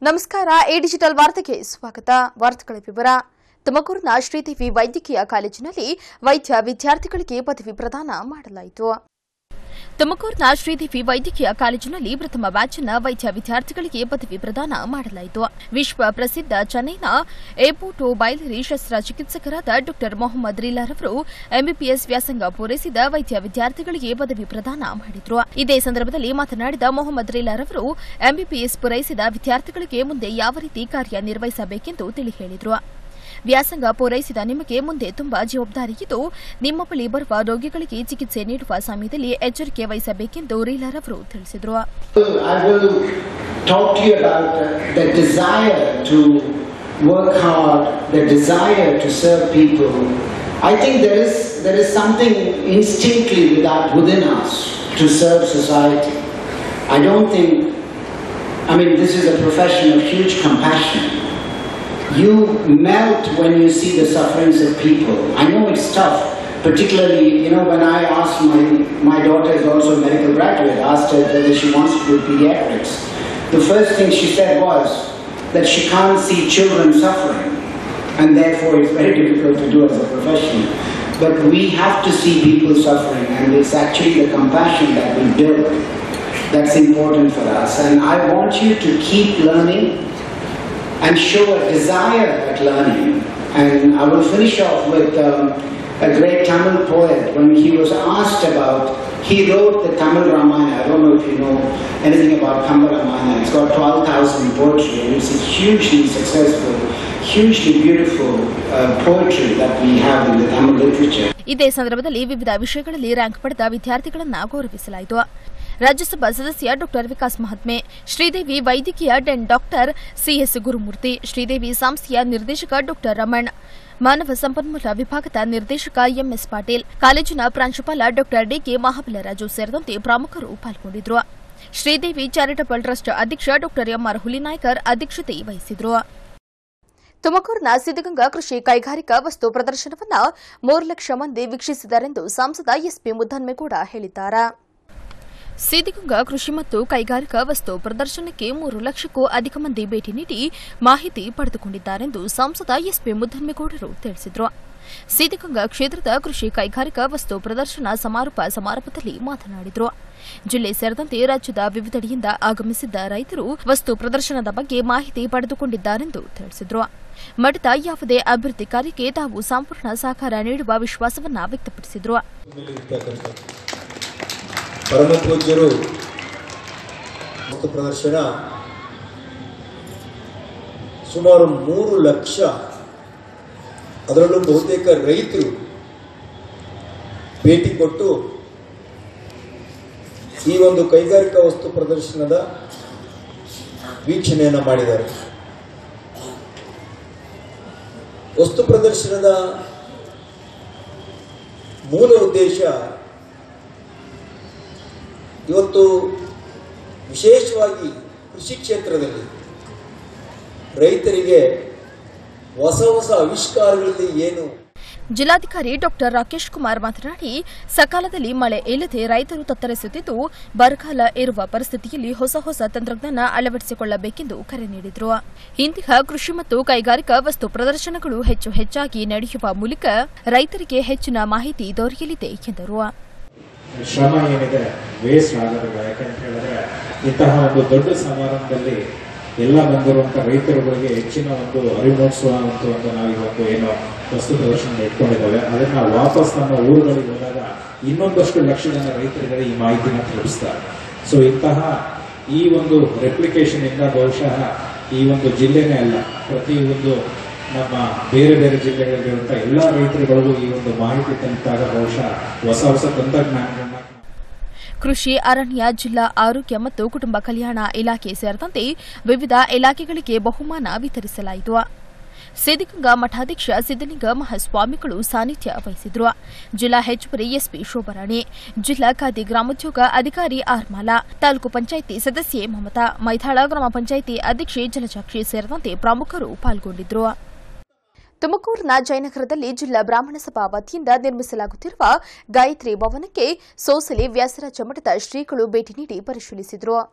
ನಮಸ್ಕಾರ A digital ವಾರ್ತೆಗೆ ಸ್ವಾಗತ ವಾರ್ತೆಗಳ ವಿವರ ತುಮಕೂರಿನ ಶ್ರೀದೇವಿ ವೈದ್ಯಕೀಯ ಕಾಲೇಜಿನಲ್ಲಿ ವೈದ್ಯ ವಿದ್ಯಾರ್ಥಿಗಳಿಗೆ ಪದವಿ ಪ್ರದಾನ ಮಾಡಲಾಯಿತು ತುಮಕೂರಿನ ಶ್ರೀದೇವಿ ವೈದ್ಯಕೀಯ ಕಾಲೇಜಿನಲ್ಲಿ ಪ್ರಥಮ ಬ್ಯಾಚ್ನ ವೈದ್ಯ ವಿದ್ಯಾರ್ಥಿಗಳಿಗೆ ಪದವಿ ಪ್ರದಾನ ಮಾಡಲಾಯಿತು ವಿಶ್ವ ಪ್ರಸಿದ್ಧ ಚೆನ್ನೈನ ಏಪೋಟೋ ಬೈಲರಿ ಶಸ್ತ್ರಚಿಕಿತ್ಸಕರಾದ ಡಾ ಮೊಹಮ್ಮದ್ ರಿಲಾರ್ ಅವರು ಎಂಬಿಬಿಎಸ್ ವ್ಯಾಸಂಗ ಪೂರೈಸಿದ ವೈದ್ಯ ವಿದ್ಯಾರ್ಥಿಗಳಿಗೆ ಪದವಿ ಪ್ರದಾನ ಮಾಡಿದ್ರು ಇದೇ ಸಂದರ್ಭದಲ್ಲಿ ಮಾತನಾಡಿದ ಮೊಹಮ್ಮದ್ ರಿಲಾರ್ ಅವರು ಎಂಬಿಬಿಎಸ್ ಪೂರೈಸಿದ ವಿದ್ಯಾರ್ಥಿಗಳಿಗೆ ಮುಂದೆ ಯಾವ ರೀತಿ ಕಾರ್ಯನಿರ್ವಹಿಸಬೇಕೆಂದು ತಿಳಿ ಹೇಳಿದರು ವ್ಯಾಸಂಗ ಪೂರೈಸಿದ ನಿಮಗೆ ಮುಂದೆ ತುಂಬಾ ಜವಾಬ್ದಾರಿ ಇದ್ದು ನಿಮ್ಮ ಬಳಿ ಬರುವ ರೋಗಿಗಳಿಗೆ ಚಿಕಿತ್ಸೆ ನೀಡುವ ಸಮಯದಲ್ಲಿ ಎಚ್ಚರಿಕೆ ವಹಿಸಬೇಕೆಂದು ರೀಲಾರ್ ಅವರು ತಿಳಿಸಿದರು I will talk to you about uh, the desire to work hard, the desire to serve people. I think there is there is something instinctively without, within us to serve society. I don't think. I mean, this is a profession of huge compassion. You melt when you see the sufferings of people. I know it's tough, particularly, you know, when I asked my, my daughter is also a medical graduate, asked her whether she wants to do pediatrics. The first thing she said was that she can't see children suffering, and therefore it's very difficult to do as a profession. But we have to see people suffering, and it's actually the compassion that we build that's important for us. And I want you to keep learning and show a desire at learning. And I will finish off with um, a great Tamil poet when he was asked about, he wrote the Tamil Ramayana. I don't know if you know anything about Kamba Ramayana. It's got 12,000 poetry and it's a hugely successful, hugely beautiful uh, poetry that we have in the Tamil literature. ಇದೇ ಸಂದರ್ಭದಲ್ಲಿ ವಿವಿಧ ವಿಷಯಗಳಲ್ಲಿ rank ಪಡೆದ ವಿದ್ಯಾರ್ಥಿಗಳನ್ನು ಗೌರವಿಸಲಾಯಿತು ರಾಜ್ಯಸಭಾ ಸದಸ್ಯ ಡಾ ವಿಕಾಸ್ ಮಹಾತ್ಮೆ ಶ್ರೀದೇವಿ ವೈದ್ಯಕೀಯ dean doctor CS Gurumurthy Sridevi ಸಂಸ್ಥೆಯ ನಿರ್ದೇಶಕ ಡಾ ರಮಣ್ ಮಾನವ ಸಂಪನ್ಮೂಲ ವಿಭಾಗದ ನಿರ್ದೇಶಕ ಎಂಎಸ್ ಪಾಟೀಲ್ ಕಾಲೇಜಿನ ಪ್ರಾಂಶುಪಾಲ ಡಾ ಡಿಕೆ ಮಹಾಬಲರಾಜು ಸೇರಿದಂತೆ ಪ್ರಮುಖರು ಪಾಲ್ಗೊಂಡಿದ್ದರು ಶ್ರೀದೇವಿ ಚಾರಿಟಬಲ್ ಟ್ರಸ್ಟ್ ಅಧ್ಯಕ್ಷ ಡಾ ಎಂಆರ್ ಹುಲಿನಾಯ್ಕರ್ ಅಧ್ಯಕ್ಷತೆ ವಹಿಸಿದರು ತುಮಕೂರಿನ ಸಿದ್ದಗಂಗಾ ಕೃಷಿ ಕೈಗಾರಿಕಾ ವಸ್ತು ಪ್ರದರ್ಶನವನ್ನು ಮೂರು ಲಕ್ಷ ಮಂದಿ ವೀಕ್ಷಿಸಿದರೆಂದು ಸಂಸದ ಎಸ್ಪಿ ಮುದ್ದನ್ಮೇಗೌಡ ಹೇಳಿದ್ದಾರೆ ಸಿದ್ದಗಂಗಾ ಕೃಷಿ ಮತ್ತು ಕೈಗಾರಿಕಾ ವಸ್ತು ಪ್ರದರ್ಶನಕ್ಕೆ ಮೂರು ಲಕ್ಷಕ್ಕೂ ಅಧಿಕ ಮಂದಿ ಭೇಟಿ ನೀಡಿ ಮಾಹಿತಿ ಪಡೆದುಕೊಂಡಿದ್ದಾರೆಂದು ಸಂಸದ ಎಸ್ಪಿ ಮುದ್ದನ್ಮೇಗೌಡರು ತಿಳಿಸಿದರು ಸಿದ್ದಗಂಗಾ ಕ್ಷೇತ್ರದ ಕೃಷಿ ಕೈಗಾರಿಕಾ ವಸ್ತು ಪ್ರದರ್ಶನ ಸಮಾರೋಪ ಸಮಾರಂಭದಲ್ಲಿ ಮಾತನಾಡಿದರು ಜಿಲ್ಲೆ ಸೇರಿದಂತೆ ರಾಜ್ಯದ ವಿವಿಧೆಡೆಯಿಂದ ಆಗಮಿಸಿದ್ದ ರೈತರು ವಸ್ತು ಪ್ರದರ್ಶನದ ಬಗ್ಗೆ ಮಾಹಿತಿ ಪಡೆದುಕೊಂಡಿದ್ದಾರೆಂದು ತಿಳಿಸಿದರು ಮಠದ ಯಾವುದೇ ಅಭಿವೃದ್ಧಿ ಕಾರ್ಯಕ್ಕೆ ತಾವು ಸಂಪೂರ್ಣ ಸಹಕಾರ ನೀಡುವ ವಿಶ್ವಾಸವನ್ನ ವ್ಯಕ್ತಪಡಿಸಿದರು ಇರ್ತಕ್ಕಂಥದ್ದು ಪರಮ ಪೂಜ್ಯರು ವಸ್ತು ಪ್ರದರ್ಶನ ಸುಮಾರು ಮೂರು ಲಕ್ಷ ಅದರಲ್ಲೂ ಬಹುತೇಕ ರೈತರು ಭೇಟಿ ಕೊಟ್ಟು ಈ ಒಂದು ಕೈಗಾರಿಕಾ ವಸ್ತು ಪ್ರದರ್ಶನದ ವೀಕ್ಷಣೆಯನ್ನು ಮಾಡಿದ್ದಾರೆ ವಸ್ತು ಪ್ರದರ್ಶನದ ಮೂಲ ಉದ್ದೇಶ ಇವತ್ತು ವಿಶೇಷವಾಗಿ ಕೃಷಿ ಕ್ಷೇತ್ರದಲ್ಲಿ ರೈತರಿಗೆ ಹೊಸ ಹೊಸ ಆವಿಷ್ಕಾರಗಳಲ್ಲಿ ಏನು ಜಿಲ್ಲಾಧಿಕಾರಿ ಡಾ ರಾಕೇಶ್ ಕುಮಾರ್ ಮಾತನಾಡಿ ಸಕಾಲದಲ್ಲಿ ಮಳೆ ಇಲ್ಲದೆ ರೈತರು ತತ್ತರಿಸುತ್ತಿದ್ದು ಬರಗಾಲ ಇರುವ ಪರಿಸ್ಥಿತಿಯಲ್ಲಿ ಹೊಸ ಹೊಸ ತಂತ್ರಜ್ಞಾನ ಅಳವಡಿಸಿಕೊಳ್ಳಬೇಕೆಂದು ಕರೆ ನೀಡಿದರು ಇಂತಹ ಕೃಷಿ ಮತ್ತು ಕೈಗಾರಿಕಾ ವಸ್ತು ಪ್ರದರ್ಶನಗಳು ಹೆಚ್ಚು ಹೆಚ್ಚಾಗಿ ನಡೆಯುವ ಮೂಲಕ ರೈತರಿಗೆ ಹೆಚ್ಚಿನ ಮಾಹಿತಿ ದೊರೆಯಲಿದೆ ಎಂದರು ಶ್ರಮ ಏನಿದೆ ವೇಸ್ಟ್ ಆಗೋದಿಲ್ಲ ಯಾಕಂತ ಹೇಳಿದ್ರೆ ಇಂತಹ ಒಂದು ದೊಡ್ಡ ಸಮಾರಂಭದಲ್ಲಿ ಎಲ್ಲ ಬಂದಿರುವಂತ ರೈತರುಗಳಿಗೆ ಹೆಚ್ಚಿನ ಒಂದು ಅರಿವು ಮೂಡಿಸುವ ಅಂತ ಒಂದು ನಾವು ಇವತ್ತು ಏನು ವಸ್ತು ಪ್ರದರ್ಶನ ಇಟ್ಕೊಂಡಿದ್ದೇವೆ ಅದನ್ನ ವಾಪಸ್ ನಮ್ಮ ಊರುಗಳಿಗೆ ಹೋದಾಗ ಇನ್ನೊಂದಷ್ಟು ಲಕ್ಷ ಜನ ರೈತರಿಗೆ ಈ ಮಾಹಿತಿನ ತಲುಪಿಸ್ತಾರೆ ಸೊ ಇಂತಹ ಈ ಒಂದು ರೆಪ್ಲಿಕೇಶನ್ ಇಂದ ಬಹುಶಃ ಈ ಒಂದು ಜಿಲ್ಲೆನೇ ಅಲ್ಲ ಪ್ರತಿ ಒಂದು ನಮ್ಮ ಬೇರೆ ಬೇರೆ ಜಿಲ್ಲೆಗಳಿರುವಂತಹ ಎಲ್ಲಾ ರೈತರುಗಳಿಗೂ ಈ ಒಂದು ಮಾಹಿತಿ ತಲುಪಿದಾಗ ಬಹುಶಃ ಹೊಸ ಹೊಸ ತಂತ್ರಜ್ಞಾನಗಳನ್ನ ಕೃಷಿ ಅರಣ್ಯ ಜಿಲ್ಲಾ ಆರೋಗ್ಯ ಮತ್ತು ಕುಟುಂಬ ಕಲ್ಯಾಣ ಇಲಾಖೆ ಸೇರಿದಂತೆ ವಿವಿಧ ಇಲಾಖೆಗಳಿಗೆ ಬಹುಮಾನ ವಿತರಿಸಲಾಯಿತು ಸಿದ್ದಗಂಗಾ ಮಠಾಧ್ಯಕ್ಷ ಸಿದ್ದಲಿಂಗ ಮಹಾಸ್ವಾಮಿಗಳು ಸಾನ್ನಿಧ್ಯ ವಹಿಸಿದ್ರು ಜಿಲ್ಲಾ ಹೆಚ್ಚುವರಿ ಎಸ್ಪಿ ಶೋಭರಾಣಿ ಜಿಲ್ಲಾ ಖಾದಿ ಗ್ರಾಮೋದ್ಯೋಗ ಅಧಿಕಾರಿ ಆರ್ ಮಾಲಾ ತಾಲೂಕು ಪಂಚಾಯಿತಿ ಸದಸ್ಯೆ ಮಮತಾ ಮೈದಾಳ ಗ್ರಾಮ ಪಂಚಾಯಿತಿ ಅಧ್ಯಕ್ಷೆ ಜಲಜಾಕ್ಷಿ ಸೇರಿದಂತೆ ಪ್ರಮುಖರು ಪಾಲ್ಗೊಂಡಿದ್ದರು ತುಮಕೂರಿನ ಜಯನಗರದಲ್ಲಿ ಜಿಲ್ಲಾ ಬ್ರಾಹ್ಮಣ ಸಭಾ ವತಿಯಿಂದ ನಿರ್ಮಿಸಲಾಗುತ್ತಿರುವ ಗಾಯತ್ರಿ ಭವನಕ್ಕೆ ಸೋಸಲೆ ವ್ಯಾಸರಾಜ ಮಠದ ಶ್ರೀಗಳು ಭೇಟಿ ನೀಡಿ ಪರಿಶೀಲಿಸಿದರು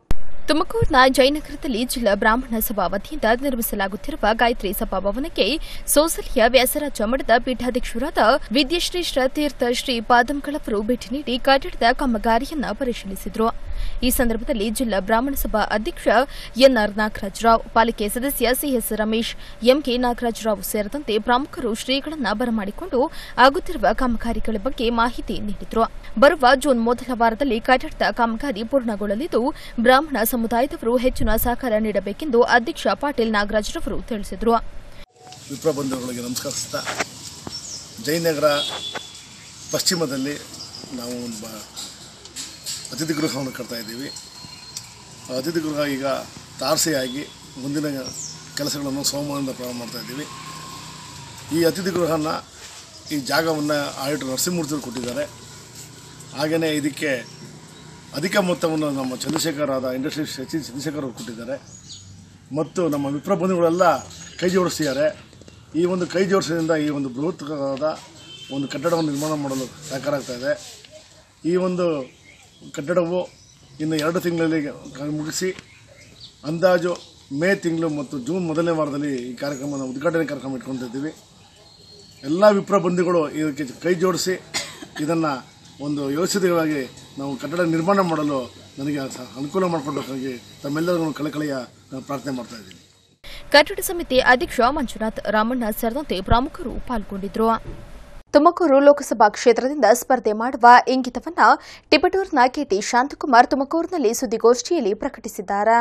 ತುಮಕೂರಿನ ಜಯನಗರದಲ್ಲಿ ಜಿಲ್ಲಾ ಬ್ರಾಹ್ಮಣ ಸಭಾ ವತಿಯಿಂದ ನಿರ್ಮಿಸಲಾಗುತ್ತಿರುವ ಗಾಯತ್ರಿ ಸಭಾಭವನಕ್ಕೆ ಸೋಸಲಿಯ ವ್ಯಾಸರಾಜ ಮಠದ ಪೀಠಾಧ್ಯಕ್ಷರಾದ ವಿದ್ಯಶ್ರೀ ತೀರ್ಥ ಶ್ರೀ ಪಾದಂಗಳವರು ಭೇಟಿ ನೀಡಿ ಕಟ್ಟಡದ ಕಾಮಗಾರಿಯನ್ನ ಪರಿಶೀಲಿಸಿದರು ಈ ಸಂದರ್ಭದಲ್ಲಿ ಜಿಲ್ಲಾ ಬ್ರಾಹ್ಮಣ ಸಭಾ ಅಧ್ಯಕ್ಷ ಎನ್ಆರ್ ನಾಗರಾಜರಾವ್ ಪಾಲಿಕೆ ಸದಸ್ಯ ಸಿಎಸ್ ರಮೇಶ್ ಎಂಕೆ ನಾಗರಾಜರಾವ್ ಸೇರಿದಂತೆ ಪ್ರಮುಖರು ಶ್ರೀಗಳನ್ನ ಬರಮಾಡಿಕೊಂಡು ಆಗುತ್ತಿರುವ ಕಾಮಗಾರಿಗಳ ಬಗ್ಗೆ ಮಾಹಿತಿ ನೀಡಿದರು ಬರುವ ಜೂನ್ ಮೊದಲ ವಾರದಲ್ಲಿ ಕಟ್ಟಡದ ಕಾಮಗಾರಿ ಪೂರ್ಣಗೊಳ್ಳಲಿದ್ದು ಬ್ರಾಹ್ಮಣ ಸಮುದಾಯದವರು ಹೆಚ್ಚಿನ ಸಹಕಾರ ನೀಡಬೇಕೆಂದು ಅಧ್ಯಕ್ಷ ಪಾಟೀಲ್ ನಾಗರಾಜ್ರವರು ತಿಳಿಸಿದರು ವಿಪ್ರ ಬಂಧುಗಳಿಗೆ ನಮಸ್ಕರಿಸ್ತಾ ಜಯನಗರ ಪಶ್ಚಿಮದಲ್ಲಿ ನಾವು ಒಂದು ಬ- ಅತಿಥಿ ಗೃಹವನ್ನು ಕಟ್ತಾ ಇದ್ದೀವಿ ಆ ಅತಿಥಿ ಗೃಹ ಈಗ ತಾರಸಿಯಾಗಿ ಮುಂದಿನ ಕೆಲಸಗಳನ್ನು ಸೋಮವಾರದಿಂದ ಪ್ರಾರಂಭ ಮಾಡ್ತಾ ಇದ್ದೀವಿ ಈ ಅತಿಥಿ ಗೃಹನ ಈ ಜಾಗವನ್ನು ಆಡಿಟರ್ ನರಸಿಂಹಮೂರ್ತಿಯವರು ಕೊಟ್ಟಿದ್ದಾರೆ ಹಾಗೆಯೇ ಇದಕ್ಕೆ ಅಧಿಕ ಮೊತ್ತವನ್ನು ನಮ್ಮ ಚಂದ್ರಶೇಖರ್ ಆದ ಇಂಡಸ್ಟ್ರಿ ಎಚ್ ಸಿ ಚಂದ್ರಶೇಖರ್ ಅವರು ಕೊಟ್ಟಿದ್ದಾರೆ ಮತ್ತು ನಮ್ಮ ವಿಪ್ರ ಬಂಧುಗಳೆಲ್ಲ ಕೈ ಜೋಡಿಸ್ತಿದ್ದಾರೆ ಈ ಒಂದು ಕೈ ಜೋಡಿಸೋದ್ರಿಂದ ಈ ಒಂದು ಬೃಹತ್ಕಾರದ ಒಂದು ಕಟ್ಟಡವನ್ನು ನಿರ್ಮಾಣ ಮಾಡಲು ಸಹಕಾರ ಆಗ್ತಾ ಇದೆ ಈ ಒಂದು ಕಟ್ಟಡವು ಇನ್ನು ಎರಡು ತಿಂಗಳಲ್ಲಿ ಕ- ಮುಗಿಸಿ ಅಂದಾಜು ಮೇ ತಿಂಗಳು ಮತ್ತು ಜೂನ್ ಮೊದಲನೇ ವಾರದಲ್ಲಿ ಈ ಕಾರ್ಯಕ್ರಮನ ಉದ್ಘಾಟನೆ ಕಾರ್ಯಕ್ರಮ ಇಟ್ಕೊತಿದ್ದೀವಿ ಎಲ್ಲ ವಿಪ್ರ ಬಂಧುಗಳು ಇದಕ್ಕೆ ಕೈ ಜೋಡಿಸಿ ಇದನ್ನು ಒಂದು ವ್ಯವಸ್ಥಿತವಾಗಿ ನಾವು ಕಟ್ಟಡ ನಿರ್ಮಾಣ ಮಾಡಲು ನನಗೆ ಸ- ಅನುಕೂಲ ಮಾಡಿಕೊಡೋಕ್ಕಾಗಿ ತಮ್ಮೆಲ್ಲರಿಗೂ ಕಳಕಳಿಯ ನಾನು ಪ್ರಾರ್ಥನೆ ಮಾಡ್ತಾ ಇದ್ದೀನಿ ಕಟ್ಟಡ ಸಮಿತಿ ಅಧ್ಯಕ್ಷ ಮಂಜುನಾಥ್ ರಾಮಣ್ಣ ಸೇರಿದಂತೆ ಪ್ರಮುಖರು ಪಾಲ್ಗೊಂಡಿದ್ದರು ತುಮಕೂರು ಲೋಕಸಭಾ ಕ್ಷೇತ್ರದಿಂದ ಸ್ಪರ್ಧೆ ಮಾಡುವ ಇಂಗಿತವನ್ನ ಟಿಪಟೂರ್ನ ಕೆಟಿ ಶಾಂತಕುಮಾರ್ ತುಮಕೂರಿನಲ್ಲಿ ಸುದ್ದಿಗೋಷ್ಠಿಯಲ್ಲಿ ಪ್ರಕಟಿಸಿದ್ದಾರೆ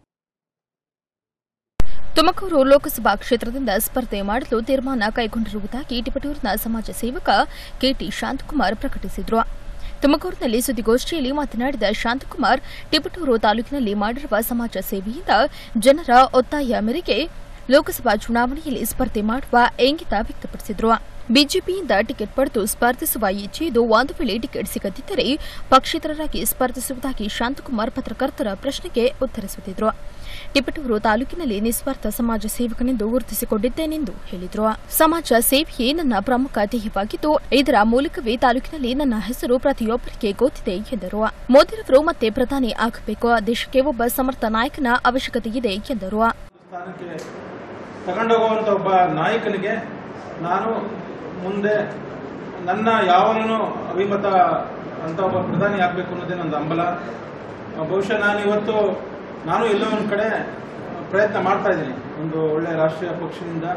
ತುಮಕೂರು ಲೋಕಸಭಾ ಕ್ಷೇತ್ರದಿಂದ ಸ್ಪರ್ಧೆ ಮಾಡಲು ತೀರ್ಮಾನ ಕೈಗೊಂಡಿರುವುದಾಗಿ ಟಿಪಟೂರಿನ ಸಮಾಜ ಸೇವಕ ಕೆಟಿ ಶಾಂತಕುಮಾರ್ ಪ್ರಕಟಿಸಿದರು ತುಮಕೂರಿನಲ್ಲಿ ಸುದ್ದಿಗೋಷ್ಠಿಯಲ್ಲಿ ಮಾತನಾಡಿದ ಶಾಂತಕುಮಾರ್ ಟಿಪಟೂರು ತಾಲೂಕಿನಲ್ಲಿ ಮಾಡಿರುವ ಸಮಾಜ ಸೇವೆಯಿಂದ ಜನರ ಒತ್ತಾಯ ಮೇರೆಗೆ ಲೋಕಸಭಾ ಚುನಾವಣೆಯಲ್ಲಿ ಸ್ಪರ್ಧೆ ಮಾಡುವ ಇಂಗಿತ ವ್ಯಕ್ತಪಡಿಸಿದರು ಬಿಜೆಪಿಯಿಂದ ಟಿಕೆಟ್ ಪಡೆದು ಸ್ಪರ್ಧಿಸುವ ಇಚ್ಛೆ ಇದು ಒಂದು ವೇಳೆ ಟಿಕೆಟ್ ಸಿಗದಿದ್ದರೆ ಪಕ್ಷೇತರರಾಗಿ ಸ್ಪರ್ಧಿಸುವುದಾಗಿ ಶಾಂತಕುಮಾರ್ ಪತ್ರಕರ್ತರ ಪ್ರಶ್ನೆಗೆ ಉತ್ತರಿಸುತ್ತಿದ್ದರು ಟಿಪಟೂರು ತಾಲೂಕಿನಲ್ಲಿ ನಿಸ್ವಾರ್ಥ ಸಮಾಜ ಸೇವಕನೆಂದು ಗುರುತಿಸಿಕೊಂಡಿದ್ದೇನೆಂದು ಹೇಳಿದರು ಸಮಾಜ ಸೇವೆಯೇ ನನ್ನ ಪ್ರಮುಖ ಧ್ಯೇಯವಾಗಿದ್ದು ಇದರ ಮೂಲಕವೇ ತಾಲೂಕಿನಲ್ಲಿ ನನ್ನ ಹೆಸರು ಪ್ರತಿಯೊಬ್ಬರಿಗೆ ಗೊತ್ತಿದೆ ಎಂದರು ಮೋದಿರವರು ಮತ್ತೆ ಪ್ರಧಾನಿ ಆಗಬೇಕು ದೇಶಕ್ಕೆ ಒಬ್ಬ ಸಮರ್ಥ ನಾಯಕನ ಅವಶ್ಯಕತೆ ಇದೆ ಎಂದರು ಸ್ಥಾನಕ್ಕೆ ತಗೊಂಡೋಗುವಂಥ ಒಬ್ಬ ನಾಯಕನಿಗೆ ನಾನು ಮುಂದೆ ನನ್ನ ಯಾವನೂ ಅಭಿಮತ ಅಂತ ಒಬ್ಬ ಪ್ರಧಾನಿ ಆಗಬೇಕು ಅನ್ನೋದೇ ನನ್ನ ಹಂಬಲ ಆ, ಬಹುಶಃ ನಾನು ಇವತ್ತು ನಾನು ಎಲ್ಲೋ ಒಂದು ಕಡೆ ಪ್ರಯತ್ನ ಮಾಡ್ತಾ ಇದ್ದೀನಿ ಒಂದು ಒಳ್ಳೆಯ ರಾಷ್ಟ್ರೀಯ ಪಕ್ಷದಿಂದ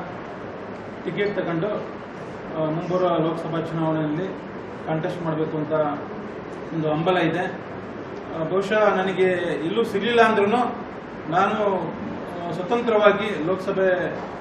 ಟಿಕೆಟ್ ತಗೊಂಡು ಆ, ಮುಂಬರುವ ಲೋಕಸಭಾ ಚುನಾವಣೆಯಲ್ಲಿ ಕಂಟೆಸ್ಟ್ ಮಾಡಬೇಕು ಅಂತ ಒಂದು ಹಂಬಲ ಇದೆ ಆ, ಬಹುಶಃ ನನಗೆ ಎಲ್ಲೂ ಸಿಗಲಿಲ್ಲ ಅಂದ್ರೂ ನಾನು ಆ, ಸ್ವತಂತ್ರವಾಗಿ ಲೋಕಸಭೆ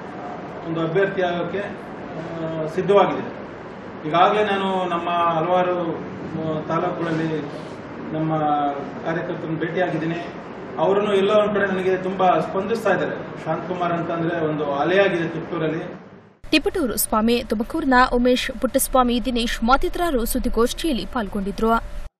ಒಂದು ಅಭ್ಯರ್ಥಿ ಆಗೋಕ್ಕೆ ಆ, ಸಿದ್ಧವಾಗಿದೆ ಈಗಾಗಲೇ ನಾನು ನಮ್ಮ ಹಲವಾರು ಆ, ತಾಲೂಕುಗಳಲ್ಲಿ ನಮ್ಮ ಕಾರ್ಯಕರ್ತರನ್ನು ಭೇಟಿಯಾಗಿದ್ದೀನಿ ಅವರನ್ನು ಎಲ್ಲೋ ಒಂದು ಕಡೆ ನನಗೆ ತುಂಬಾ ಸ್ಪಂದಿಸ್ತಾ ಇದ್ದಾರೆ ಶಾಂತಕುಮಾರ್ ಅಂತಂದ್ರೆ ಒಂದು ಅಲೆಯಾಗಿದೆ ತುಮಕೂರಲ್ಲಿ ತಿಪಟೂರು ಸ್ವಾಮಿ ತುಮಕೂರಿನ ಉಮೇಶ್ ಪುಟ್ಟಸ್ವಾಮಿ ದಿನೇಶ್ ಮತ್ತಿತರರು ಸುದ್ದಿಗೋಷ್ಠಿಯಲ್ಲಿ ಪಾಲ್ಗೊಂಡಿದ್ದರು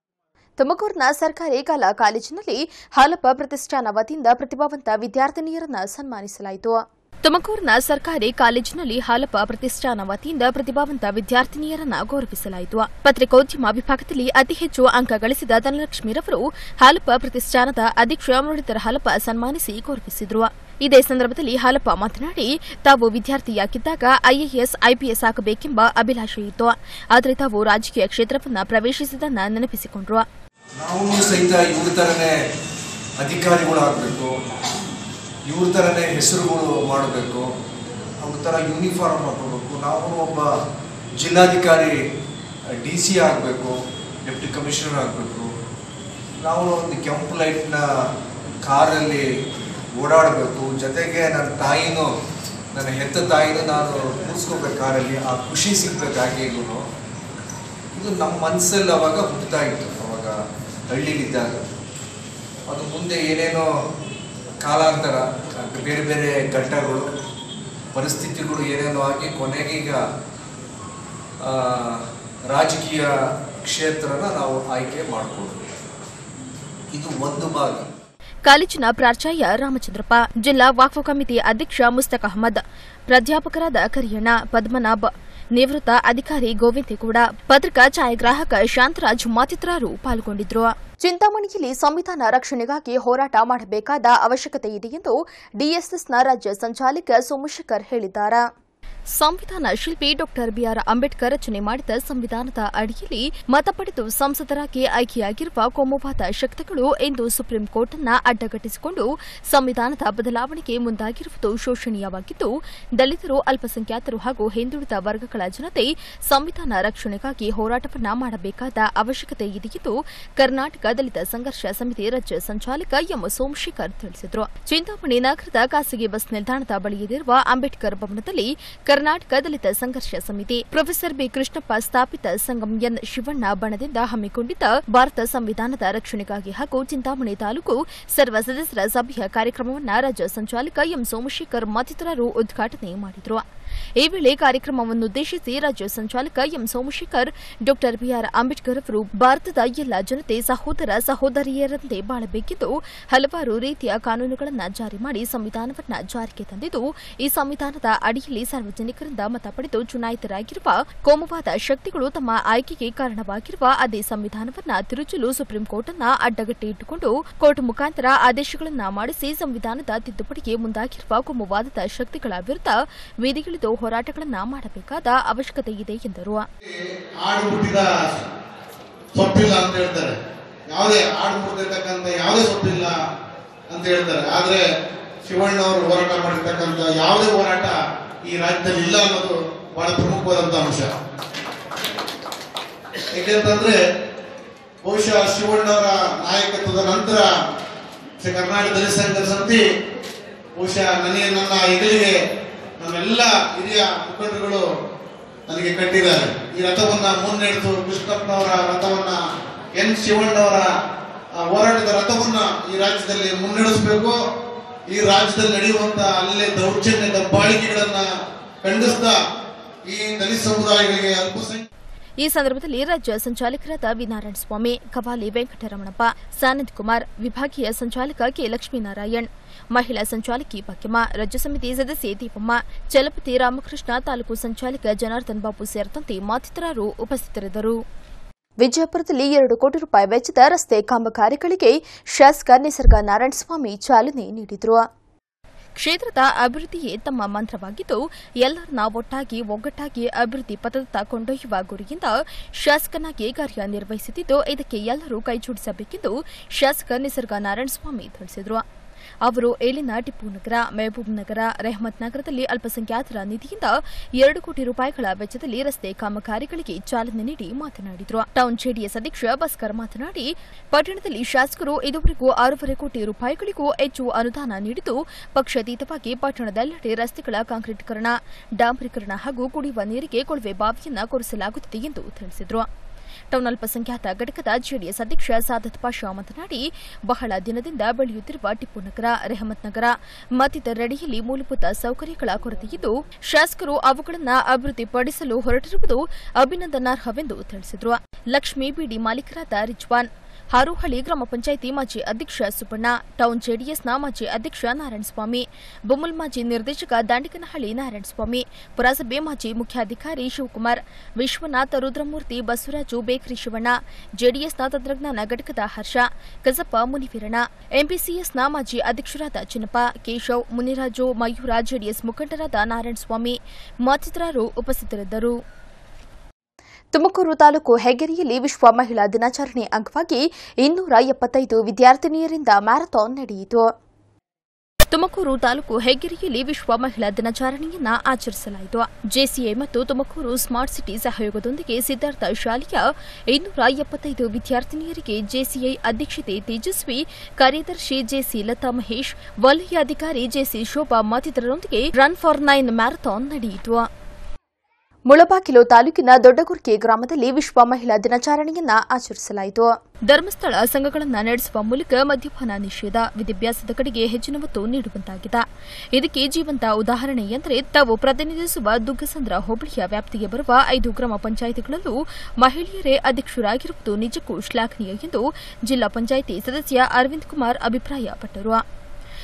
ತುಮಕೂರಿನ ಸರ್ಕಾರಿ ಕಲಾ ಕಾಲೇಜಿನಲ್ಲಿ ಹಾಲಪ್ಪ ಪ್ರತಿಷ್ಠಾನ ವತಿಯಿಂದ ಪ್ರತಿಭಾವಂತ ವಿದ್ಯಾರ್ಥಿನಿಯರನ್ನ ಸನ್ಮಾನಿಸಲಾಯಿತು ತುಮಕೂರಿನ ಸರ್ಕಾರಿ ಕಾಲೇಜಿನಲ್ಲಿ ಹಾಲಪ್ಪ ಪ್ರತಿಷ್ಠಾನ ವತಿಯಿಂದ ಪ್ರತಿಭಾವಂತ ವಿದ್ಯಾರ್ಥಿನಿಯರನ್ನ ಗೌರವಿಸಲಾಯಿತು ಪತ್ರಿಕೋದ್ಯಮ ವಿಭಾಗದಲ್ಲಿ ಅತಿ ಹೆಚ್ಚು ಅಂಕ ಗಳಿಸಿದ ಧನಲಕ್ಷ್ಮಿರವರು ಹಾಲಪ್ಪ ಪ್ರತಿಷ್ಠಾನದ ಅಧ್ಯಕ್ಷ ಮುರಳೀಧರ ಹಾಲಪ್ಪ ಸನ್ಮಾನಿಸಿ ಗೌರವಿಸಿದರು ಇದೇ ಸಂದರ್ಭದಲ್ಲಿ ಹಾಲಪ್ಪ ಮಾತನಾಡಿ ತಾವು ವಿದ್ಯಾರ್ಥಿಯಾಗಿದ್ದಾಗ ಐಎಎಸ್ ಐಪಿಎಸ್ ಆಗಬೇಕೆಂಬ ಅಭಿಲಾಷೆ ಇತ್ತು ಆದರೆ ತಾವು ರಾಜಕೀಯ ಕ್ಷೇತ್ರವನ್ನ ಪ್ರವೇಶಿಸಿದ್ದನ್ನ ನೆನಪಿಸಿಕೊಂಡರು ನಾವು ಸಹಿತ ಇವ್ರ ಥರನೇ ಅಧಿಕಾರಿಗಳಾಗಬೇಕು ಇವ್ರ ಥರನೇ ಹೆಸರುಗಳು ಮಾಡಬೇಕು ಅವ್ರ ಥರ ಯೂನಿಫಾರ್ಮ್ ಹಾಕೋಬೇಕು ನಾವು ಒಬ್ಬ ಜಿಲ್ಲಾಧಿಕಾರಿ ಡಿ ಸಿ ಆಗಬೇಕು ಡೆಪ್ಟಿ ಕಮಿಷನರ್ ಆಗಬೇಕು ನಾವು ಒಂದು ಕೆಂಪು ಲೈಟ್ನ ಕಾರಲ್ಲಿ ಓಡಾಡಬೇಕು ಜೊತೆಗೆ ನನ್ನ ತಾಯಿನೂ ನನ್ನ ಹೆತ್ತ ತಾಯಿನೂ ನಾನು ಕೂರಿಸ್ಕೋಬೇಕು ಕಾರಲ್ಲಿ ಆ ಖುಷಿ ಸಿಗ್ಬೇಕಾಗಿ ಇವನು ಇದು ನಮ್ಮ ಮನಸ್ಸಲ್ಲಿ ಅವಾಗ ಹುಟ್ಟುತ್ತಾ ಇತ್ತು ಅವಾಗ ಹಳ್ಳಿಲಿದ್ದಾಗ ಅದು ಮುಂದೆ ಏನೇನೋ ಕಾಲಾಂತರ ಬೇರೆ ಬೇರೆ ಘಟ್ಟಗಳು ಪರಿಸ್ಥಿತಿಗಳು ಏನೇನೋ ಆಗಿ ಕೊನೆಗೆ ಈಗ ಆ, ರಾಜಕೀಯ ಕ್ಷೇತ್ರನ ನಾವು ಆಯ್ಕೆ ಮಾಡಿಕೊಂಡ್ವಿ ಇದು ಒಂದು ಭಾಗ ಕಾಲೇಜಿನ ಪ್ರಾಚಾರ್ಯ ರಾಮಚಂದ್ರಪ್ಪ ಜಿಲ್ಲಾ ವಾಕ್ಫ್ ಕಮಿಟಿ ಅಧ್ಯಕ್ಷ ಮುಸ್ತಕ್ ಅಹಮದ್ ಪ್ರಾಧ್ಯಾಪಕರಾದ ಕರಿಯಣ್ಣ ಪದ್ಮನಾಭ್ ನಿವೃತ್ತ ಅಧಿಕಾರಿ ಗೋವಿಂದೇಗೌಡ ಪತ್ರಿಕಾ ಛಾಯಾಗ್ರಾಹಕ ಶಾಂತರಾಜ್ ಮತ್ತಿತರರು ಪಾಲ್ಗೊಂಡಿದ್ರು ಚಿಂತಾಮಣಿಯಲ್ಲಿ ಸಂವಿಧಾನ ರಕ್ಷಣೆಗಾಗಿ ಹೋರಾಟ ಮಾಡಬೇಕಾದ ಅವಶ್ಯಕತೆ ಇದೆ ಎಂದು ಡಿಎಸ್ಎಸ್ನ ರಾಜ್ಯ ಸಂಚಾಲಕ ಸೋಮಶೇಖರ್ ಹೇಳಿದ್ದಾರೆ ಸಂವಿಧಾನ ಶಿಲ್ಪಿ ಡಾಕ್ಟರ್ ಬಿಆರ್ ಅಂಬೇಡ್ಕರ್ ರಚನೆ ಮಾಡಿದ ಸಂವಿಧಾನದ ಅಡಿಯಲ್ಲಿ ಮತ ಪಡೆದು ಸಂಸದರಾಗಿ ಆಯ್ಕೆಯಾಗಿರುವ ಕೋಮುವಾದ ಶಕ್ತಿಗಳು ಇಂದು ಸುಪ್ರೀಂ ಕೋರ್ಟ್ ಅನ್ನ ಅಡ್ಡಗಟ್ಟಿಸಿಕೊಂಡು ಸಂವಿಧಾನದ ಬದಲಾವಣೆಗೆ ಮುಂದಾಗಿರುವುದು ಶೋಷಣೀಯವಾಗಿದ್ದು ದಲಿತರು ಅಲ್ಪಸಂಖ್ಯಾತರು ಹಾಗೂ ಹಿಂದುಳಿದ ವರ್ಗಗಳ ಜನತೆ ಸಂವಿಧಾನ ರಕ್ಷಣೆಗಾಗಿ ಹೋರಾಟವನ್ನ ಮಾಡಬೇಕಾದ ಅವಶ್ಯಕತೆ ಇದೆ ಎಂದು ಕರ್ನಾಟಕ ದಲಿತ ಸಂಘರ್ಷ ಸಮಿತಿ ರಾಜ್ಯ ಸಂಚಾಲಕ ಎಂ ಸೋಮಶೇಖರ್ ತಿಳಿಸಿದರು ಚಿಂತಾಮಣಿ ನಗರದ ಖಾಸಗಿ ಬಸ್ ನಿಲ್ದಾಣದ ಬಳಿಯಿರುವ ಅಂಬೇಡ್ಕರ್ ಭವನದಲ್ಲಿ ಕರ್ನಾಟಕ ದಲಿತ ಸಂಘರ್ಷ ಸಮಿತಿ ಪ್ರೊಫೆಸರ್ ಬಿ ಕೃಷ್ಣಪ್ಪ ಸ್ಥಾಪಿತ ಸಂಗಮ್ ಎನ್ ಶಿವಣ್ಣ ಬಣದಿಂದ ಹಮ್ಮಿಕೊಂಡಿದ್ದ ಭಾರತ ಸಂವಿಧಾನದ ರಕ್ಷಣೆಗಾಗಿ ಹಾಗೂ ಚಿಂತಾಮಣಿ ತಾಲೂಕು ಸರ್ವ ಸದಸ್ಯರ ಸಭೆಯ ಕಾರ್ಯಕ್ರಮವನ್ನು ರಾಜ್ಯ ಸಂಚಾಲಕ ಎಂ ಸೋಮಶೇಖರ್ ಮತ್ತಿತರರು ಉದ್ಘಾಟನೆ ಮಾಡಿದರು ಈ ವೇಳೆ ಕಾರ್ಯಕ್ರಮವನ್ನುದ್ದೇಶಿಸಿ ರಾಜ್ಯ ಸಂಚಾಲಕ M Somashekhar doctor BR Ambedkar ಅವರು ಭಾರತದ ಎಲ್ಲ ಜನತೆ ಸಹೋದರ ಸಹೋದರಿಯರಂತೆ ಬಾಳಬೇಕೆಂದು ಹಲವಾರು ರೀತಿಯ ಕಾನೂನುಗಳನ್ನು ಜಾರಿ ಮಾಡಿ ಸಂವಿಧಾನವನ್ನ ಜಾರಿಗೆ ತಂದಿದ್ದು ಈ ಸಂವಿಧಾನದ ಅಡಿಯಲ್ಲಿ ಸಾರ್ವಜನಿಕರಿಂದ ಮತ ಪಡೆದು ಚುನಾಯಿತರಾಗಿರುವ ಕೋಮುವಾದ ಶಕ್ತಿಗಳು ತಮ್ಮ ಆಯ್ಕೆಗೆ ಕಾರಣವಾಗಿರುವ ಅದೇ ಸಂವಿಧಾನವನ್ನ ತಿರುಚಲು ಸುಪ್ರೀಂ ಕೋರ್ಟ್ ಅನ್ನ ಅಡ್ಡಗಟ್ಟಿ ಇಟ್ಟುಕೊಂಡು ಕೋರ್ಟ್ ಮುಖಾಂತರ ಆದೇಶಗಳನ್ನ ಮಾಡಿಸಿ ಸಂವಿಧಾನದ ತಿದ್ದುಪಡಿಗೆ ಮುಂದಾಗಿರುವ ಕೋಮುವಾದದ ಶಕ್ತಿಗಳ ವಿರುದ್ಧ ಬೀದಿಗಿಳಿದು ಹೋರಾಟಗಳನ್ನ ಮಾಡಬೇಕಾದ ಅವಶ್ಯಕತೆ ಇದೆ ಎಂದರು ಆಡು ಹುಟ್ಟಿದ ಸೊಪ್ಪಿಲ್ಲ ಅಂತ ಹೇಳ್ತಾರೆ ಯಾವುದೇ ಆಡು ಹುಟ್ಟಿರ್ತಕ್ಕಂಥ ಯಾವುದೇ ಸೊಪ್ಪಿಲ್ಲ ಅಂತ ಹೇಳ್ತಾರೆ ಆದ್ರೆ ಶಿವಣ್ಣವರು ಹೋರಾಟ ಮಾಡಿರ್ತಕ್ಕಂಥ ಯಾವುದೇ ಹೋರಾಟ ಈ ರಾಜ್ಯದಲ್ಲಿ ಇಲ್ಲ ಅನ್ನೋದು ಬಹಳ ಪ್ರಮುಖವಾದಂತ ಅಂಶ ಯಾಕೆಂತಂದ್ರೆ ಬಹುಶಃ ಶಿವಣ್ಣವರ ನಾಯಕತ್ವದ ನಂತರ ಶ್ರೀ ಕರ್ನಾಟಕ ದಲಿತ ಸಂಘ ಸಮಿತಿ ಬಹುಶಃ ನನಗೆ ನನ್ನ ಹೆಗಲಿಗೆ ನಮ್ಮೆಲ್ಲ ಹಿರಿಯ ಮುಖಂಡರುಗಳು ನನಗೆ ಕಟ್ಟಿದ್ದಾರೆ ಈ ರಥವನ್ನ ಮುನ್ನಡೆದು ಕೃಷ್ಣಪ್ಪನವರ ರಥವನ್ನ ಎನ್ ಶಿವಣ್ಣವರ ಆ, ಹೋರಾಟದ ರಥವನ್ನ ಈ ರಾಜ್ಯದಲ್ಲಿ ಮುನ್ನಡೆಸಬೇಕು ಈ ರಾಜ್ಯದಲ್ಲಿ ನಡೆಯುವಂತ ಅಲ್ಲೇ ದೌರ್ಜನ್ಯ ದಬ್ಬಾಳಿಕೆಗಳನ್ನ ಖಂಡಿಸ್ತಾ ಈ ದಲಿತ ಸಮುದಾಯಗಳಿಗೆ ಅಲ್ಪಸಂಖ್ಯಾತ ಈ ಸಂದರ್ಭದಲ್ಲಿ ರಾಜ್ಯ ಸಂಚಾಲಕರಾದ ವಿ ನಾರಾಯಣ ಸ್ವಾಮಿ ಕವಾಲಿ ವೆಂಕಟರಮಣಪ್ಪ ಸಾನಂದ್ ಕುಮಾರ್ ವಿಭಾಗೀಯ ಸಂಚಾಲಕ ಕೆ ಲಕ್ಷ್ಮೀನಾರಾಯಣ್ ಮಹಿಳಾ ಸಂಚಾಲಕಿ ಭಾಗ್ಯಮ್ಮ ರಾಜ್ಯ ಸಮಿತಿ ಸದಸ್ಯೆ ದೀಪಮ್ಮ ಚಲಪತಿ ರಾಮಕೃಷ್ಣ ತಾಲೂಕು ಸಂಚಾಲಕ ಜನಾರ್ದನ್ ಬಾಬು ಸೇರಿದಂತೆ ಮತ್ತಿತರರು ಉಪಸ್ಥಿತರಿದ್ದರು ವಿಜಯಪುರದಲ್ಲಿ ಎರಡು ಕೋಟಿ ರೂಪಾಯಿ ವೆಚ್ಚದ ರಸ್ತೆ ಕಾಮಗಾರಿಗಳಿಗೆ ಶಾಸಕ ನಿಸರ್ಗ ನಾರಾಯಣಸ್ವಾಮಿ ಚಾಲನೆ ನೀಡಿದರು ಕ್ಷೇತ್ರದ ಅಭಿವೃದ್ಧಿಯೇ ತಮ್ಮ ಮಂತ್ರವಾಗಿದ್ದು ಎಲ್ಲರನ್ನ ಒಟ್ಟಾಗಿ ಒಗ್ಗಟ್ಟಾಗಿ ಅಭಿವೃದ್ಧಿ ಪಥದತ್ತ ಕೊಂಡೊಯ್ಯುವ ಗುರಿಯಿಂದ ಶಾಸಕನಾಗಿ ಕಾರ್ಯನಿರ್ವಹಿಸುತ್ತಿದ್ದು ಇದಕ್ಕೆ ಎಲ್ಲರೂ ಕೈಜೋಡಿಸಬೇಕೆಂದು ಶಾಸಕ ನಿಸರ್ಗ ನಾರಾಯಣಸ್ವಾಮಿ ತಿಳಿಸಿದರು ಅವರು ಏಲಿನ ಟಿಪ್ಪು ನಗರ ಮೆಹಬೂಬ್ ನಗರ ರೆಹಮತ್ ನಗರದಲ್ಲಿ ಅಲ್ಪಸಂಖ್ಯಾತರ ನಿಧಿಯಿಂದ ಎರಡು ಕೋಟಿ ರೂಪಾಯಿಗಳ ವೆಚ್ಚದಲ್ಲಿ ರಸ್ತೆ ಕಾಮಗಾರಿಗಳಿಗೆ ಚಾಲನೆ ನೀಡಿ ಮಾತನಾಡಿದರು ಟೌನ್ ಜೆಡಿಎಸ್ ಅಧ್ಯಕ್ಷ ಭಾಸ್ಕರ್ ಮಾತನಾಡಿ ಪಟ್ಟಣದಲ್ಲಿ ಶಾಸಕರು ಇದುವರೆಗೂ ಆರೂವರೆ ಕೋಟಿ ರೂಪಾಯಿಗಳಿಗೂ ಹೆಚ್ಚು ಅನುದಾನ ನೀಡಿದ್ದು ಪಕ್ಷಾತೀತವಾಗಿ ಪಟ್ಟಣದೆಲ್ಲೆಡೆ ರಸ್ತೆಗಳ ಕಾಂಕ್ರೀಟೀಕರಣ ಡಾಂಬರೀಕರಣ ಹಾಗೂ ಕುಡಿಯುವ ನೀರಿಗೆ ಕೊಳವೆ ಬಾವಿಯನ್ನ ಕೊರೆಸಲಾಗುತ್ತಿದೆ ಎಂದು ತಿಳಿಸಿದರು ಟೌನ್ ಅಲ್ಪಸಂಖ್ಯಾತ ಘಟಕದ ಜೆಡಿಎಸ್ ಅಧ್ಯಕ್ಷ ಸಾದತ್ ಪಾಷಾ ಮಾತನಾಡಿ ಬಹಳ ದಿನದಿಂದ ಬೆಳೆಯುತ್ತಿರುವ ಟಿಪ್ಪು ನಗರ ರೆಹಮತ್ ನಗರ ಮತ್ತಿತರೆಡೆಯಲ್ಲಿ ಮೂಲಭೂತ ಸೌಕರ್ಯಗಳ ಕೊರತೆಯಿದ್ದು ಶಾಸಕರು ಅವುಗಳನ್ನು ಅಭಿವೃದ್ಧಿಪಡಿಸಲು ಹೊರಟಿರುವುದು ಅಭಿನಂದನಾರ್ಹವೆಂದು ತಿಳಿಸಿದರು ಲಕ್ಷ್ಮೀ ಬಿಡಿ ಮಾಲೀಕರಾದ ರಿಜ್ವಾನ್ ಹಾರೋಹಳ್ಳಿ ಗ್ರಾಮ ಪಂಚಾಯಿತಿ ಮಾಜಿ ಅಧ್ಯಕ್ಷ ಸುಬ್ಬಣ್ಣ ಟೌನ್ ಜೆಡಿಎಸ್ನ ಮಾಜಿ ಅಧ್ಯಕ್ಷ ನಾರಾಯಣಸ್ವಾಮಿ ಬೊಮ್ಮಲ್ ಮಾಜಿ ನಿರ್ದೇಶಕ ದಾಂಡಿಕನಹಳ್ಳಿ ನಾರಾಯಣಸ್ವಾಮಿ ಪುರಸಭೆ ಮಾಜಿ ಮುಖ್ಯಾಧಿಕಾರಿ ಶಿವಕುಮಾರ್ ವಿಶ್ವನಾಥ್ ರುದ್ರಮೂರ್ತಿ ಬಸವರಾಜು ಬೇಕರಿ ಶಿವಣ್ಣ ಜೆಡಿಎಸ್ನ ತಂತ್ರಜ್ಞಾನ ಘಟಕದ ಹರ್ಷ ಕಸಪ್ಪ ಮುನಿವೀರಣ್ಣ ಎಂಪಿಸಿಎಸ್ನ ಮಾಜಿ ಅಧ್ಯಕ್ಷರಾದ ಚಿನ್ನಪ್ಪ ಕೇಶವ್ ಮುನಿರಾಜು ಮಯೂರ ಜೆಡಿಎಸ್ ಮುಖಂಡರಾದ ನಾರಾಯಣಸ್ವಾಮಿ ಮತ್ತಿತರರು ಉಪಸ್ಥಿತರಿದ್ದರು ತುಮಕೂರು ತಾಲೂಕು ಹೆಗ್ಗೆರೆಯಲ್ಲಿ ವಿಶ್ವ ಮಹಿಳಾ ದಿನಾಚರಣೆ ಅಂಗವಾಗಿ ಇನ್ನೂರ ಎಪ್ಪತ್ತೈದು ವಿದ್ಯಾರ್ಥಿನಿಯರಿಂದ ಮ್ಯಾರಥಾನ್ ನಡೆಯಿತು ತುಮಕೂರು ತಾಲೂಕು ಹೆಗ್ಗೆರೆಯಲ್ಲಿ ವಿಶ್ವ ಮಹಿಳಾ ದಿನಾಚರಣೆಯನ್ನ ಆಚರಿಸಲಾಯಿತು ಜೆಸಿಐ ಮತ್ತು ತುಮಕೂರು ಸ್ಮಾರ್ಟ್ ಸಿಟಿ ಸಹಯೋಗದೊಂದಿಗೆ ಸಿದ್ಧಾರ್ಥ ಶಾಲೆಯ ಇನ್ನೂರ ಎಪ್ಪತ್ತೈದು ವಿದ್ಯಾರ್ಥಿನಿಯರಿಗೆ ಜೆಸಿಐ ಅಧ್ಯಕ್ಷತೆ ತೇಜಸ್ವಿ ಕಾರ್ಯದರ್ಶಿ ಜೆಸಿ ಲತಾ ಮಹೇಶ್ ವಲಯ ಅಧಿಕಾರಿ ಜೆಸಿ ಶೋಭಾ ಮತ್ತಿತರರೊಂದಿಗೆ ರನ್ ಫಾರ್ ನೈನ್ ಮ್ಯಾರಥಾನ್ ನಡೆಯಿತು ಮುಳಬಾಗಿಲು ತಾಲೂಕಿನ ದೊಡ್ಡಗುರ್ಕಿ ಗ್ರಾಮದಲ್ಲಿ ವಿಶ್ವ ಮಹಿಳಾ ದಿನಾಚರಣೆಯನ್ನ ಆಚರಿಸಲಾಯಿತು ಧರ್ಮಸ್ಥಳ ಸಂಘಗಳನ್ನು ನಡೆಸುವ ಮೂಲಕ ಮದ್ಯಪಾನ ನಿಷೇಧ ವಿದ್ಯಾಭ್ಯಾಸದ ಕಡೆಗೆ ಹೆಚ್ಚಿನ ಒತ್ತು ನೀಡುವಂತಾಗಿದೆ ಇದಕ್ಕೆ ಜೀವಂತ ಉದಾಹರಣೆ ಎಂದರೆ ತಾವು ಪ್ರತಿನಿಧಿಸುವ ದುಗ್ಗಸಂದ್ರ ಹೋಬಳಿಯ ವ್ಯಾಪ್ತಿಗೆ ಬರುವ ಐದು ಗ್ರಾಮ ಪಂಚಾಯಿತಿಗಳಲ್ಲೂ ಮಹಿಳೆಯರೇ ಅಧ್ಯಕ್ಷರಾಗಿರುವುದು ನಿಜಕ್ಕೂ ಶ್ಲಾಘನೀಯ ಎಂದು ಜಿಲ್ಲಾ ಪಂಚಾಯಿತಿ ಸದಸ್ಯ ಅರವಿಂದ್ ಕುಮಾರ್ ಅಭಿಪ್ರಾಯಪಟ್ಟರು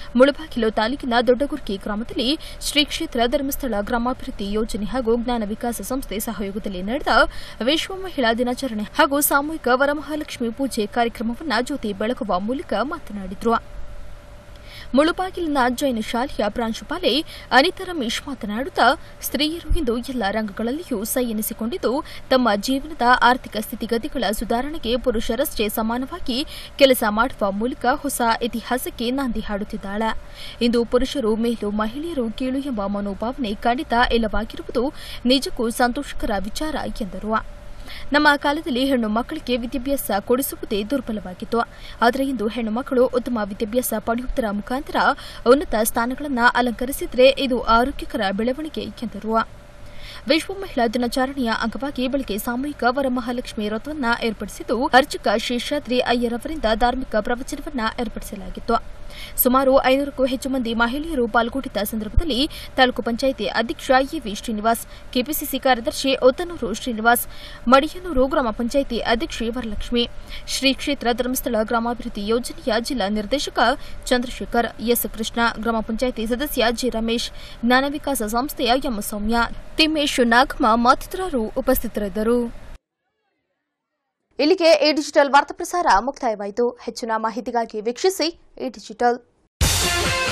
ಮುಳಬಾಗಿಲು ತಾಲೂಕಿನ ದೊಡ್ಡಗುರ್ಕಿ ಗ್ರಾಮದಲ್ಲಿ ಶ್ರೀ ಕ್ಷೇತ್ರ ಧರ್ಮಸ್ಥಳ ಗ್ರಾಮಾಭಿವೃದ್ಧಿ ಯೋಜನೆ ಹಾಗೂ ಜ್ಞಾನ ವಿಕಾಸ ಸಂಸ್ಥೆ ಸಹಯೋಗದಲ್ಲಿ ನಡೆದ ವಿಶ್ವ ಮಹಿಳಾ ದಿನಾಚರಣೆ ಹಾಗೂ ಸಾಮೂಹಿಕ ವರಮಹಾಲಕ್ಷ್ಮಿ ಪೂಜೆ ಕಾರ್ಯಕ್ರಮವನ್ನು ಜ್ಯೋತಿ ಬೆಳಗುವ ಮೂಲಕ ಮಾತನಾಡಿದರು ಮುಳುಬಾಗಿಲಿನ ಜೈನ ಶಾಲೆಯ ಪ್ರಾಂಶುಪಾಲೆ ಅನಿತಾ ರಮೇಶ್ ಮಾತನಾಡುತ್ತಾ ಸ್ತ್ರೀಯರು ಇಂದು ಎಲ್ಲ ರಂಗಗಳಲ್ಲಿಯೂ ಸೈ ಎನಿಸಿಕೊಂಡಿದ್ದು ತಮ್ಮ ಜೀವನದ ಆರ್ಥಿಕ ಸ್ಥಿತಿಗತಿಗಳ ಸುಧಾರಣೆಗೆ ಪುರುಷರಷ್ಟೇ ಸಮಾನವಾಗಿ ಕೆಲಸ ಮಾಡುವ ಮೂಲಕ ಹೊಸ ಇತಿಹಾಸಕ್ಕೆ ನಾಂದಿ ಹಾಡುತ್ತಿದ್ದಾಳೆ ಇಂದು ಪುರುಷರು ಮೇಲು ಮಹಿಳೆಯರು ಕೀಳು ಎಂಬ ಮನೋಭಾವನೆ ಖಂಡಿತ ಇಲ್ಲವಾಗಿರುವುದು ನಿಜಕ್ಕೂ ಸಂತೋಷಕರ ವಿಚಾರ ಎಂದರು ನಮ್ಮ ಕಾಲದಲ್ಲಿ ಹೆಣ್ಣು ಮಕ್ಕಳಿಗೆ ವಿದ್ಯಾಭ್ಯಾಸ ಕೊಡಿಸುವುದೇ ದುರ್ಬಲವಾಗಿತ್ತು ಆದರೆ ಇಂದು ಹೆಣ್ಣು ಮಕ್ಕಳು ಉತ್ತಮ ವಿದ್ಯಾಭ್ಯಾಸ ಪಡೆಯುವುದರ ಮುಖಾಂತರ ಉನ್ನತ ಸ್ಥಾನಗಳನ್ನು ಅಲಂಕರಿಸಿದರೆ ಇದು ಆರೋಗ್ಯಕರ ಬೆಳವಣಿಗೆ ಎಂದರು ವಿಶ್ವ ಮಹಿಳಾ ದಿನಾಚರಣೆಯ ಅಂಗವಾಗಿ ಬೆಳಗ್ಗೆ ಸಾಮೂಹಿಕ ವರಮಹಾಲಕ್ಷ್ಮಿ ವ್ರತವನ್ನು ಏರ್ಪಡಿಸಿದ್ದು ಅರ್ಚಕ ಶೇಷಾದ್ರಿ ಅಯ್ಯರ್ ಅವರಿಂದ ಧಾರ್ಮಿಕ ಪ್ರವಚನವನ್ನ ಏರ್ಪಡಿಸಲಾಗಿತ್ತು ಸುಮಾರು ಐನೂರಕ್ಕೂ ಹೆಚ್ಚು ಮಂದಿ ಮಹಿಳೆಯರು ಪಾಲ್ಗೊಂಡಿದ್ದ ಸಂದರ್ಭದಲ್ಲಿ ತಾಲೂಕು ಪಂಚಾಯಿತಿ ಅಧ್ಯಕ್ಷ ಎವಿ ಶ್ರೀನಿವಾಸ್ ಕೆಪಿಸಿಸಿ ಕಾರ್ಯದರ್ಶಿ ಒತ್ತನೂರು ಶ್ರೀನಿವಾಸ್ ಮಡಿಯನೂರು ಗ್ರಾಮ ಪಂಚಾಯಿತಿ ಅಧ್ಯಕ್ಷೆ ವರಲಕ್ಷ್ಮಿ ಶ್ರೀ ಕ್ಷೇತ್ರ ಧರ್ಮಸ್ಥಳ ಗ್ರಾಮಾಭಿವೃದ್ಧಿ ಯೋಜನೆಯ ಜಿಲ್ಲಾ ನಿರ್ದೇಶಕ ಚಂದ್ರಶೇಖರ್ ಎಸ್ ಕೃಷ್ಣ ಗ್ರಾಮ ಪಂಚಾಯಿತಿ ಸದಸ್ಯ ಜಿ ರಮೇಶ್ ಜ್ಞಾನ ವಿಕಾಸ ಸಂಸ್ಥೆಯ ಎಂ ಸೌಮ್ಯ ತಿಮ್ಮೇಶ್ ನಾಗಮ್ಮ ಮತ್ತಿತರರು ಉಪಸ್ಥಿತರಿದ್ದರು ಇಲ್ಲಿಗೆ ಈ ಡಿಜಿಟಲ್ ವಾರ್ತಾ ಪ್ರಸಾರ ಮುಕ್ತಾಯವಾಯಿತು ಹೆಚ್ಚಿನ ಮಾಹಿತಿಗಾಗಿ ವೀಕ್ಷಿಸಿ ಈ ಡಿಜಿಟಲ್